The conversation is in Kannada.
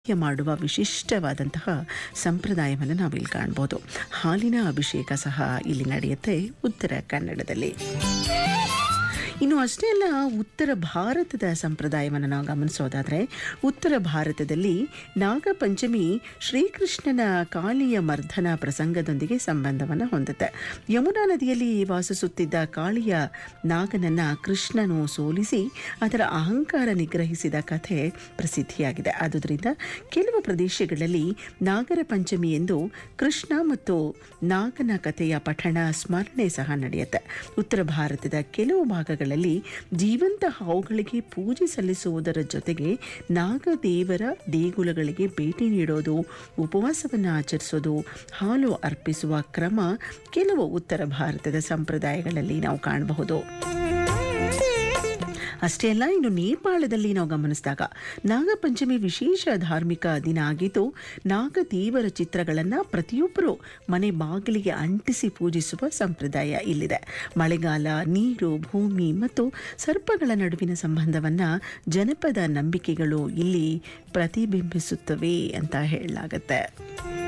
ನೈವೇದ್ಯ ಮಾಡುವ ವಿಶಿಷ್ಟವಾದಂತಹ ಸಂಪ್ರದಾಯವನ್ನು ನಾವಿಲ್ಲಿ ಕಾಣ್ಬೋದು ಹಾಲಿನ ಅಭಿಷೇಕ ಸಹ ಇಲ್ಲಿ ನಡೆಯುತ್ತೆ ಉತ್ತರ ಕನ್ನಡದಲ್ಲಿ ಇನ್ನು ಅಷ್ಟೇ ಅಲ್ಲ ಉತ್ತರ ಭಾರತದ ಸಂಪ್ರದಾಯವನ್ನು ನಾವು ಗಮನಿಸೋದಾದರೆ ಉತ್ತರ ಭಾರತದಲ್ಲಿ ನಾಗಪಂಚಮಿ ಶ್ರೀಕೃಷ್ಣನ ಕಾಳಿಯ ಮರ್ಧನ ಪ್ರಸಂಗದೊಂದಿಗೆ ಸಂಬಂಧವನ್ನು ಹೊಂದುತ್ತೆ ಯಮುನಾ ನದಿಯಲ್ಲಿ ವಾಸಿಸುತ್ತಿದ್ದ ಕಾಳಿಯ ನಾಗನನ್ನ ಕೃಷ್ಣನು ಸೋಲಿಸಿ ಅದರ ಅಹಂಕಾರ ನಿಗ್ರಹಿಸಿದ ಕಥೆ ಪ್ರಸಿದ್ಧಿಯಾಗಿದೆ ಆದುದರಿಂದ ಕೆಲವು ಪ್ರದೇಶಗಳಲ್ಲಿ ನಾಗರ ಪಂಚಮಿ ಎಂದು ಕೃಷ್ಣ ಮತ್ತು ನಾಗನ ಕಥೆಯ ಪಠಣ ಸ್ಮರಣೆ ಸಹ ನಡೆಯುತ್ತೆ ಉತ್ತರ ಭಾರತದ ಕೆಲವು ಭಾಗಗಳಲ್ಲಿ ಜೀವಂತ ಹಾವುಗಳಿಗೆ ಪೂಜೆ ಸಲ್ಲಿಸುವುದರ ಜೊತೆಗೆ ನಾಗದೇವರ ದೇಗುಲಗಳಿಗೆ ಭೇಟಿ ನೀಡೋದು ಉಪವಾಸವನ್ನು ಆಚರಿಸೋದು ಹಾಲು ಅರ್ಪಿಸುವ ಕ್ರಮ ಕೆಲವು ಉತ್ತರ ಭಾರತದ ಸಂಪ್ರದಾಯಗಳಲ್ಲಿ ನಾವು ಕಾಣಬಹುದು ಅಷ್ಟೇ ಅಲ್ಲ ಇನ್ನು ನೇಪಾಳದಲ್ಲಿ ನಾವು ಗಮನಿಸಿದಾಗ ನಾಗಪಂಚಮಿ ವಿಶೇಷ ಧಾರ್ಮಿಕ ದಿನ ಆಗಿದ್ದು ನಾಗದೇವರ ಚಿತ್ರಗಳನ್ನು ಪ್ರತಿಯೊಬ್ಬರು ಮನೆ ಬಾಗಿಲಿಗೆ ಅಂಟಿಸಿ ಪೂಜಿಸುವ ಸಂಪ್ರದಾಯ ಇಲ್ಲಿದೆ ಮಳೆಗಾಲ ನೀರು ಭೂಮಿ ಮತ್ತು ಸರ್ಪಗಳ ನಡುವಿನ ಸಂಬಂಧವನ್ನು ಜನಪದ ನಂಬಿಕೆಗಳು ಇಲ್ಲಿ ಪ್ರತಿಬಿಂಬಿಸುತ್ತವೆ ಅಂತ ಹೇಳಲಾಗತ್ತೆ